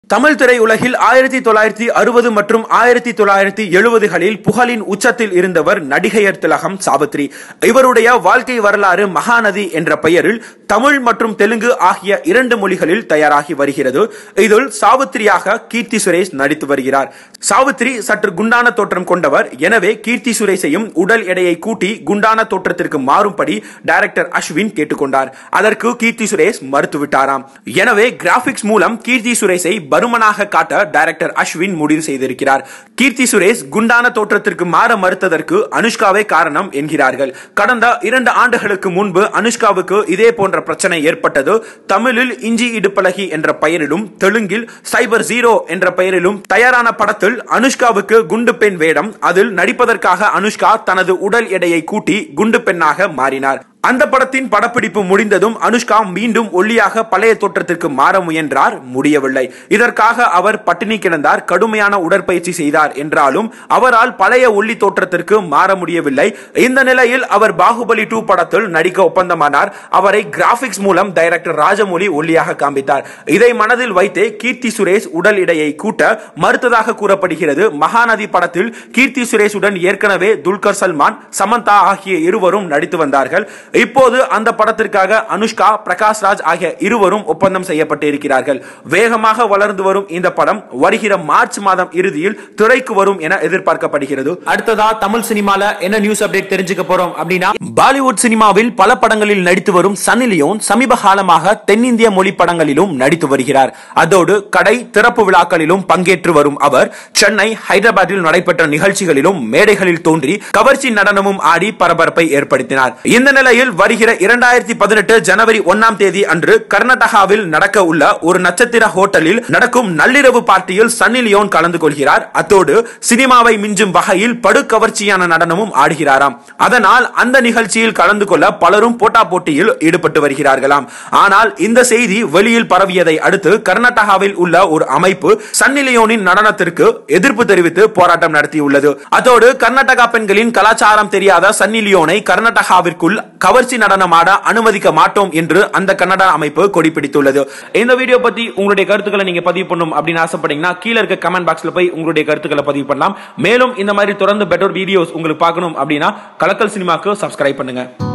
தமிழ் திரையுலகில் ஆயிரத்தி தொள்ளாயிரத்தி அறுபது மற்றும் ஆயிரத்தி தொள்ளாயிரத்தி எழுபதுகளில் புகழின் உச்சத்தில் இருந்தவர் நடிகையர் திலகம் சாவித்ரி இவருடைய வாழ்க்கை வரலாறு மகாநதி என்ற பெயரில் தமிழ் மற்றும் தெலுங்கு ஆகிய இரண்டு மொழிகளில் தயாராகி வருகிறது இதில் சாவித்திரியாக கீர்த்தி சுரேஷ் நடித்து வருகிறார் சாவித்ரி சற்று குண்டான தோற்றம் கொண்டவர் எனவே கீர்த்தி சுரேஷையும் உடல் எடையை கூட்டி குண்டான தோற்றத்திற்கு மாறும்படி டைரக்டர் அஸ்வின் கேட்டுக்கொண்டார் அதற்கு கீர்த்தி சுரேஷ் மறுத்துவிட்டாராம் எனவே கிராபிக்ஸ் மூலம் கீர்த்தி சுரேஷை பருமனாக காட்ட டைரக்டர் அஸ்வின் முடிவு செய்திருக்கிறார் கீர்த்தி சுரேஷ் குண்டான தோற்றத்திற்கு மாற மறுத்ததற்கு அனுஷ்காவே காரணம் என்கிறார்கள் கடந்த இரண்டு ஆண்டுகளுக்கு முன்பு அனுஷ்காவுக்கு இதே போன்ற பிரச்சனை ஏற்பட்டது தமிழில் இஞ்சி இடுப்பழகி என்ற பெயரிலும் தெலுங்கில் சைபர் ஜீரோ என்ற பெயரிலும் தயாரான படத்தில் அனுஷ்காவுக்கு குண்டு பெண் வேடம் அதில் நடிப்பதற்காக அனுஷ்கா தனது உடல் எடையை கூட்டி குண்டு பெண்ணாக மாறினார் அந்த படத்தின் படப்பிடிப்பு முடிந்ததும் அனுஷ்கா மீண்டும் ஒல்லியாக பழைய தோற்றத்திற்கு மாற முயன்றார் முடியவில்லை இதற்காக அவர் பட்டினி கிடந்தார் கடுமையான உடற்பயிற்சி செய்தார் என்றாலும் அவரால் பழைய ஒல்லி தோற்றத்திற்கு மாற முடியவில்லை இந்த நிலையில் அவர் பாகுபலி டூ படத்தில் நடிக்க ஒப்பந்தமானார் அவரை கிராபிக்ஸ் மூலம் டைரக்டர் ராஜமௌலி ஒல்லியாக காண்பித்தார் இதை மனதில் வைத்தே கீர்த்தி சுரேஷ் உடல் எடையை கூட்ட மறுத்ததாக கூறப்படுகிறது மகாநதி படத்தில் கீர்த்தி சுரேஷுடன் ஏற்கனவே துல்கர் சல்மான் சமந்தா ஆகிய இருவரும் நடித்து வந்தார்கள் இப்போது அந்த படத்திற்காக அனுஷ்கா பிரகாஷ் ராஜ் ஆகிய இருவரும் ஒப்பந்தம் செய்யப்பட்டு இருக்கிறார்கள் வேகமாக வளர்ந்து வரும் இந்த படம் வருகிற மார்ச் மாதம் இறுதியில் திரைக்கு வரும் என எதிர்பார்க்கப்படுகிறது அடுத்ததா தமிழ் சினிமால என்ன நியூஸ் அப்டேட் தெரிஞ்சுக்க போறோம் அப்படின்னா பாலிவுட் சினிமாவில் பல படங்களில் நடித்து வரும் சன்னி லியோன் சமீப காலமாக தென்னிந்திய மொழி படங்களிலும் நடித்து வருகிறார் அதோடு கடை திறப்பு விழாக்களிலும் பங்கேற்று வரும் அவர் சென்னை ஹைதராபாத்தில் நடைபெற்ற நிகழ்ச்சிகளிலும் மேடைகளில் தோன்றி கவர்ச்சி நடனமும் ஆடி பரபரப்பை ஏற்படுத்தினார் இந்த நிலையில் வருகிற இரண்டாயிரத்தி பதினெட்டு ஜனவரி ஒன்னாம் தேதி அன்று கர்நாடகாவில் நடக்க உள்ள ஒரு நட்சத்திர ஹோட்டலில் நடக்கும் நள்ளிரவு பார்ட்டியில் சன்னி லியோன் கலந்து கொள்கிறார் அத்தோடு சினிமாவை மிஞ்சும் வகையில் படு கவர்ச்சியான நடனமும் ஆடுகிறாராம் அதனால் அந்த நிகழ்ச்சியில் கலந்து கொள்ள பலரும் போட்டா போட்டியில் ஈடுபட்டு வருகிறார்களாம் ஆனால் இந்த செய்தி வெளியில் பரவியதை அடுத்து கர்நாடகாவில் உள்ள ஒரு அமைப்பு சன்னி லியோனின் நடனத்திற்கு எதிர்ப்பு தெரிவித்து போராட்டம் நடத்தியுள்ளது அதோடு கர்நாடகா பெண்களின் கலாச்சாரம் தெரியாத சன்னி லியோனை கர்நாடகாவிற்குள் கவர்ச்சி நடனமாட அனுமதிக்க மாட்டோம் என்று அந்த கன்னடா அமைப்பு கொடி பிடித்துள்ளது இந்த வீடியோ பத்தி உங்களுடைய கருத்துக்களை நீங்க பதிவு பண்ணும் அப்படின்னு ஆசைப்பட்டீங்கன்னா கீழே இருக்க கமெண்ட் பாக்ஸ்ல போய் உங்களுடைய கருத்துக்களை பதிவு பண்ணலாம் மேலும் இந்த மாதிரி தொடர்ந்து பெட்டர் வீடியோஸ் உங்களுக்கு பார்க்கணும் அப்படின்னா கலக்கல் சினிமாக்கு சப்ஸ்கிரைப் பண்ணுங்க